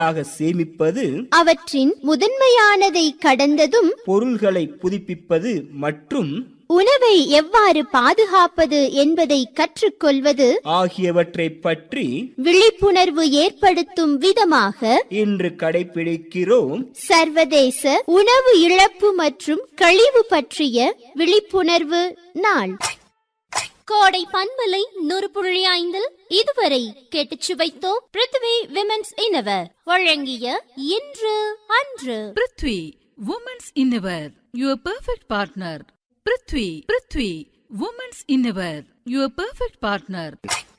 ஆக சேமிப்பது அவற்றின் முதன்மையானதை கடந்ததும் பொருள்களை புதுப்பிப்பது மற்றும் உணவை எவ்வாறு பாதுகாப்பது என்பதை கற்றுக்கொள்வது ஆகியவற்றை பற்றி விழிப்புணர்வு ஏற்படுத்தும் விதமாக இன்று கடைபிடிக்கிறோம் சர்வதேச உணவு இழப்பு மற்றும் கழிவு பற்றிய விழிப்புணர்வு நாள் கோடை பண்பலை நூறு புள்ளி ஐந்தில் இதுவரை கேட்டுச் சுவைத்தோம் பிருத்வி விமென்ஸ் இனவர் வழங்கிய இன்று அன்று prithvi women's innerwear your perfect partner prithvi prithvi women's innerwear your perfect partner